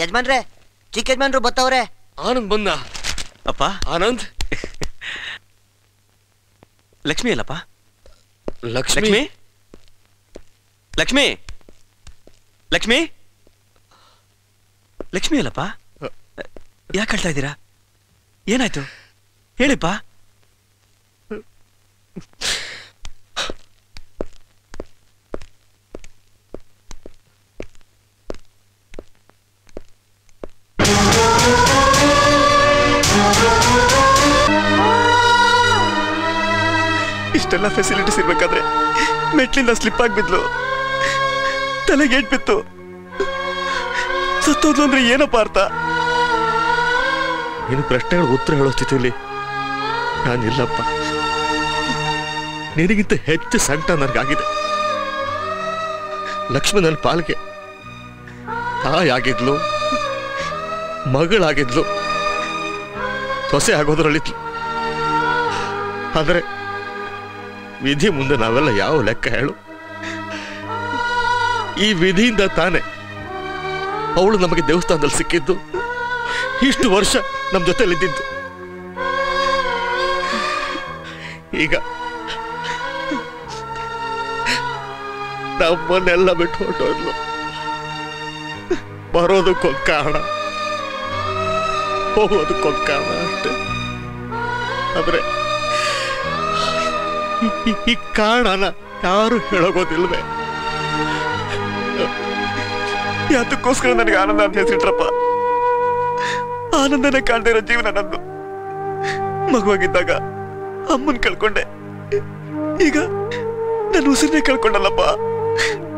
ಯಜಮಾನ್ರೆ ಚಿಕ್ಕ ಯಜಮಾನ್ರು ಬತ್ತವ್ರೆ ಆನಂದ್ ಬಂದ ಅಪ್ಪ ಆನಂದ್ ಲಕ್ಷ್ಮಿ ಅಲ್ಲಪ್ಪ ಲಕ್ಷ್ಮಿ ಲಕ್ಷ್ಮಿ ಲಕ್ಷ್ಮಿ ಲಕ್ಷ್ಮಿ ಲಕ್ಷ್ಮಿ ಅಲ್ಲಪ್ಪ ಯಾಕೆ ಹೇಳ್ತಾ ಇದ್ದೀರಾ ಏನಾಯ್ತು ಹೇಳಿಪ್ಪ ಇಷ್ಟೆಲ್ಲ ಫೆಸಿಲಿಟೀಸ್ ಇರ್ಬೇಕಾದ್ರೆ ಮೆಟ್ಲಿಂದ ಸ್ಲಿಪ್ ಆಗಿಬಿದ್ಲು ತಲೆಗೆ ಏಟ್ ಬಿತ್ತು ಸತ್ತೋದ್ಲು ಅಂದ್ರೆ ಏನಪ್ಪ ಅರ್ಥ ನೀನು ಪ್ರಶ್ನೆಗಳು ಉತ್ತರ ಹೇಳೋ ಸ್ಥಿತಿಯಲ್ಲಿ ನಾನಿಲ್ಲಪ್ಪ ನಿನಗಿಂತ ಹೆಚ್ಚು ಸಂಕಟ ನನಗಾಗಿದೆ ಲಕ್ಷ್ಮಿ ನನ್ನ ಪಾಲ್ಗೆ ತಾಯಾಗಿದ್ಲು ಮಗಳಾಗಿದ್ಲು ಸೊಸೆ ಆಗೋದ್ರಲ್ಲಿದ್ಲು ಆದರೆ ವಿಧಿ ಮುಂದೆ ನಾವೆಲ್ಲ ಯಾವ ಲೆಕ್ಕ ಹೇಳು ಈ ವಿಧಿಯಿಂದ ತಾನೆ ಅವಳು ನಮಗೆ ದೇವಸ್ಥಾನದಲ್ಲಿ ಸಿಕ್ಕಿದ್ದು ಇಷ್ಟು ವರ್ಷ ನಮ್ಮ ಜೊತೆಲಿದ್ದಿದ್ದು ಈಗ ನಮ್ಮನ್ನೆಲ್ಲ ಬಿಟ್ಟು ಹೊರಟೋದ್ಲು ಬರೋದಕ್ಕೊಂದು ಕಾರಣ ಹೋಗೋದಕ್ಕೊಂದು ಕಾರಣ ಅಷ್ಟೇ ಆದ್ರೆ ಈ- ಈ- ಈ ಕಾರಣನ ಯಾರು ಹೇಳೋಗೋದಿಲ್ವೇ ಯಾತಕ್ಕೋಸ್ಕರ ನನಗೆ ಆನಂದ ಅಂತ ಹೆಸರಿಟ್ರಪ್ಪ ಆನಂದನೇ ಕಾಣ್ದೇ ಇರೋ ಜೀವನ ನಂದು ಮಗುವಾಗಿದ್ದಾಗ ಅಮ್ಮನ್ ಕಳ್ಕೊಂಡೆ ಈಗ ನನ್ನ ಉಸಿರನ್ನೇ ಕಳ್ಕೊಂಡಲ್ಲಪ್ಪ